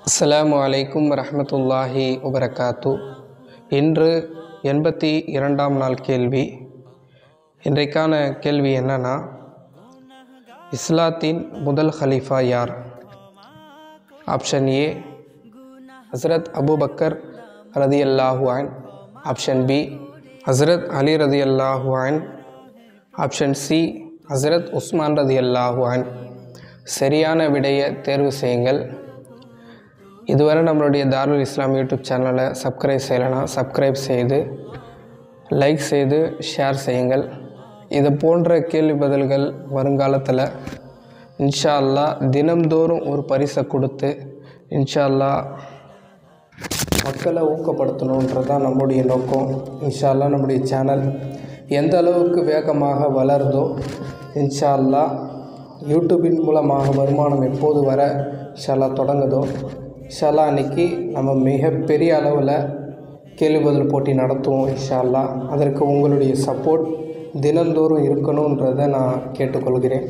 அஸ்ஸலாமு அலைக்கும் வரஹ்மத்துல்லாஹி வபரகாத்து இன்று எண்பத்தி இரண்டாம் நாள் கேள்வி இன்றைக்கான கேள்வி என்னன்னா இஸ்லாத்தின் முதல் ஹலீஃபா யார் ஆப்ஷன் ஏ ஹஸ்ரத் அபூபக்கர் ரதி அல்லாஹு அன் ஆப்ஷன் பி ஹஸ்ரத் அலி ரதி அல்லாஹு அன் ஆப்ஷன் சி ஹஸ்ரத் உஸ்மான் ரதி அல்லாஹு அன் சரியான விடையை தேர்வு செய்யுங்கள் இதுவரை நம்மளுடைய தாருல் இஸ்லாம் யூடியூப் சேனலை சப்ஸ்கிரைப் செய்யலைனா சப்ஸ்கிரைப் செய்து லைக் செய்து ஷேர் செய்யுங்கள் இது போன்ற கேள்வி பதில்கள் வருங்காலத்தில் இன்ஷா அல்லாஹ் தினம்தோறும் ஒரு பரிசை கொடுத்து இன்ஷா அல்லாஹ் மக்களை ஊக்கப்படுத்தணுன்றது தான் நம்முடைய நோக்கம் இன்ஷா அல்லாஹ் நம்முடைய சேனல் எந்த அளவுக்கு வேகமாக வளருதோ இன்ஷா அல்லாஹ் யூடியூபின் மூலமாக வருமானம் எப்போது வர இன்ஷா அல்லாஹ் தொடங்குதோ இன்ஷா அல்லாஹ் அன்னைக்கு நம்ம மிகப்பெரிய அளவில் கேள்வி பதில் போட்டி நடத்துவோம் இன்ஷா அல்லாஹ் அதற்கு உங்களுடைய சப்போர்ட் தினந்தோறும் இருக்கணுன்றதை நான் கேட்டுக்கொள்கிறேன்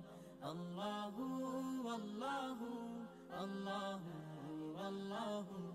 الله والله الله الله